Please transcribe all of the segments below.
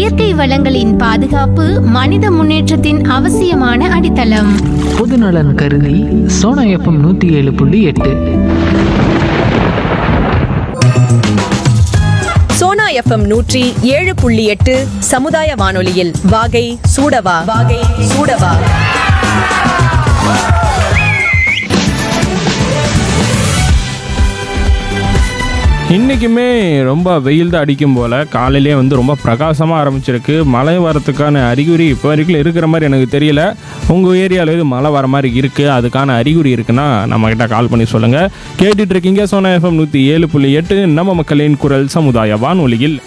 இயற்கை வளங்களின் பாதுகாப்பு மனித முன்னேற்றத்தின் அவசியமான அடித்தளம் பொதுநலன் கருதி சோனா எஃப்எம் நூற்றி ஏழு புள்ளி எட்டு சோனா எஃப்எம் நூற்றி ஏழு புள்ளி எட்டு சமுதாய வானொலியில் வாகை சூடவா வாகை சூடவா இன்றைக்குமே ரொம்ப வெயில் தான் அடிக்கும் போல் காலையிலே வந்து ரொம்ப பிரகாசமாக ஆரம்பிச்சிருக்கு மழை வரத்துக்கான அறிகுறி இப்போ வரைக்கும் இருக்கிற மாதிரி எனக்கு தெரியல உங்கள் ஏரியாவில் எது மழை வர மாதிரி இருக்குது அதுக்கான அறிகுறி இருக்குன்னா நம்மக்கிட்ட கால் பண்ணி சொல்லுங்கள் கேட்டுட்டு இருக்கீங்க சோனா எஃப்எம் நூற்றி ஏழு புள்ளி எட்டு நம்ம மக்களின் குரல் சமுதாய வானொலியில்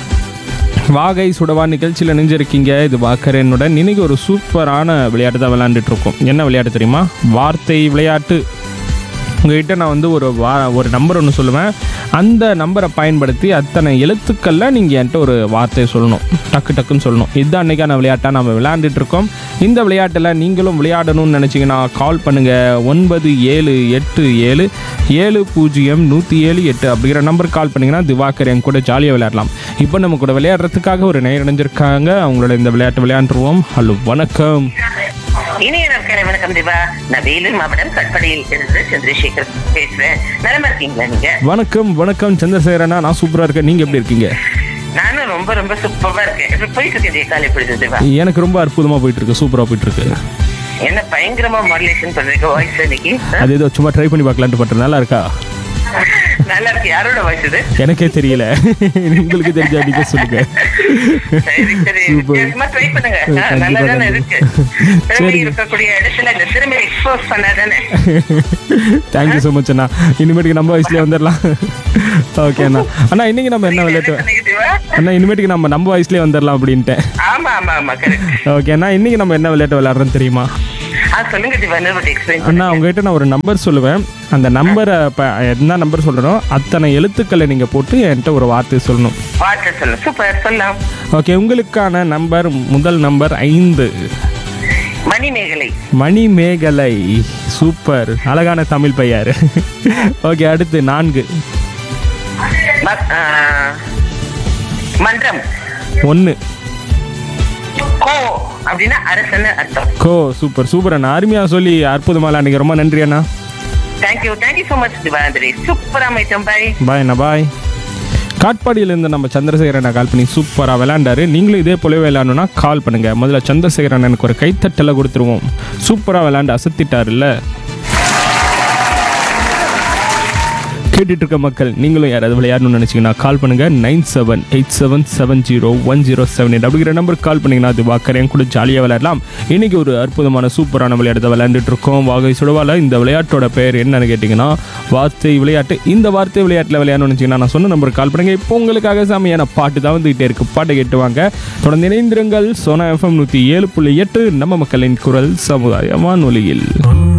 வாகை சுடவா நிகழ்ச்சியில் நினைஞ்சிருக்கீங்க இது வாக்கரனுடன் இன்னைக்கு ஒரு சூப்பரான விளையாட்டு தான் விளையாண்டுட்டு இருக்கோம் என்ன விளையாட்டு தெரியுமா வார்த்தை விளையாட்டு உங்ககிட்ட நான் வந்து ஒரு வா ஒரு நம்பர் ஒன்று சொல்லுவேன் அந்த நம்பரை பயன்படுத்தி அத்தனை எழுத்துக்களில் நீங்கள் என்கிட்ட ஒரு வார்த்தையை சொல்லணும் டக்கு டக்குன்னு சொல்லணும் இதுதான் அன்றைக்கான விளையாட்டாக நம்ம விளையாண்டுட்டு இருக்கோம் இந்த விளையாட்டில் நீங்களும் விளையாடணும்னு நினச்சிங்கன்னா கால் பண்ணுங்கள் ஒன்பது ஏழு எட்டு ஏழு ஏழு பூஜ்ஜியம் நூற்றி ஏழு எட்டு அப்படிங்கிற நம்பருக்கு கால் பண்ணிங்கன்னா திவாகர் என் கூட ஜாலியாக விளையாடலாம் இப்போ நம்ம கூட விளையாடுறதுக்காக ஒரு நேரம் இணைஞ்சிருக்காங்க அவங்களோட இந்த விளையாட்டு விளையாண்டுருவோம் ஹலோ வணக்கம் இனிய நாட்களை வணக்கம் திவா நான் வேலூர் மாவட்டம் கட்படியில் இருந்து சந்திரசேகர் பேசுறேன் நலமா இருக்கீங்களா நீங்க வணக்கம் வணக்கம் சந்திரசேகரனா நான் சூப்பராக இருக்கேன் நீங்கள் எப்படி இருக்கீங்க நானும் ரொம்ப ரொம்ப சூப்பரா இருக்கேன் இப்ப போயிட்டு இருக்கேன் காலை பொழுது திவா எனக்கு ரொம்ப அற்புதமா போயிட்டு இருக்கு சூப்பரா போயிட்டு இருக்கு என்ன பயங்கரமா மாடுலேஷன் பண்றீங்க வாய்ஸ் இன்னைக்கு ஆ? அது ஏதோ சும்மா ட்ரை பண்ணி பார்க்கலான்ட்டு பண்றேன் நல்லா இருக்கா நல்லா இருக்கு யாரோட வாய்ஸ் இது எனக்கே தெரியல உங்களுக்கு தெரிஞ்சா நீங்க சொல்லுங்க சரி சரி Super. வித்தியாசமா ட்ரை பண்ணுங்க ஆ, கண்டிப்பா, நல்லா தானே இருக்கு கண்டிப்பா. திறமை சரி. இருக்கக்கூடிய இடத்துல இந்த திறமை எக்ஸ்போஸ் பண்ணாதானே தேங்க்யூ ஸோ மச் அண்ணா இனிமேட்டுக்கு நம்ம வயசுலேயே வந்துடலாம் ஓகே அண்ணா அண்ணா இன்னைக்கு நம்ம என்ன விளையாட்டு சொன்னீங்க திவா அண்ணா இனிமேட்டுக்கு நம்ம நம்ம வயசுலேயே வந்துடலாம் அப்படின்ட்டேன் ஆமா ஆமா ஆமா கரெக்ட் ஓகே அண்ணா இன்னைக்கு நம்ம என்ன விளையாட்டு விளையாடுறோன்னு தெரியுமா ஆ சொல்லுங்க திவா என்ன எக்ஸ்பிளைன் அண்ணா உங்ககிட்ட நான் ஒரு நம்பர் சொல்லுவேன் அந்த நம்பரை இப்போ என்ன நம்பர் சொல்கிறனோ அத்தனை எழுத்துக்களை நீங்கள் போட்டு என்கிட்ட ஒரு வார்த்தை சொல்லணும் வார்த்தை சொல்லு சூப்பர் சொல்லலாம் ஓகே உங்களுக்கான நம்பர் முதல் நம்பர் ஐந்து மணிமேகலை மணிமேகலை சூப்பர் அழகான தமிழ் பெயர் ஓகே அடுத்து நான்கு ம- ஆ, மன்றம் ஒன்று கோ அப்படின்னா அரசன்னு அர்த்தம் கோ சூப்பர் சூப்பர் அண்ணா அருமையாக சொல்லி அற்புதமாக விளையாடுங்க ரொம்ப நன்றி அண்ணா தேங்க்யூ தேங்க்யூ ஸோ மச் திவாந்திரி சூப்பரா மைட்டம் பாய் பாய் அண்ணா பாய் காட்பாடியிலேருந்து நம்ம சந்திரசேகரனை கால் பண்ணி சூப்பராக விளையாண்டாரு நீங்களும் இதே போலவே விளையாடணும்னா கால் பண்ணுங்கள் முதல்ல சந்திரசேகரன் எனக்கு ஒரு கைத்தட்டலை கொடுத்துருவோம் சூப்பராக விளையாண்டு அசத்திட்டாருல்ல கேட்டுட்டு இருக்க மக்கள் நீங்களும் யாராவது விளையாடணும்னு நினச்சிங்கன்னா கால் பண்ணுங்கள் nine seven eight seven seven zero one zero seven eight அப்படிங்கிற நம்பருக்கு கால் பண்ணிங்கன்னா அது வாக்கரையும் கூட ஜாலியாக விளையாடலாம் இன்னைக்கு ஒரு அற்புதமான சூப்பரான விளையாட்டை விளையாண்டுட்டு இருக்கோம் வாகை சுடவால இந்த விளையாட்டோட பெயர் என்னன்னு கேட்டிங்கன்னா வார்த்தை விளையாட்டு இந்த வார்த்தை விளையாட்டில் விளையாடணும்னு நினச்சிங்கன்னா நான் சொன்ன நம்பருக்கு கால் பண்ணுங்கள் இப்போ உங்களுக்காக சாமியான பாட்டு தான் வந்துகிட்டே இருக்கு பாட்டை கேட்டு வாங்க தொடர்ந்து இணைந்திருங்கள் சோனா எஃப்எம் நூற்றி ஏழு புள்ளி எட்டு நம்ம மக்களின் குரல் சமுதாய வானொலியில்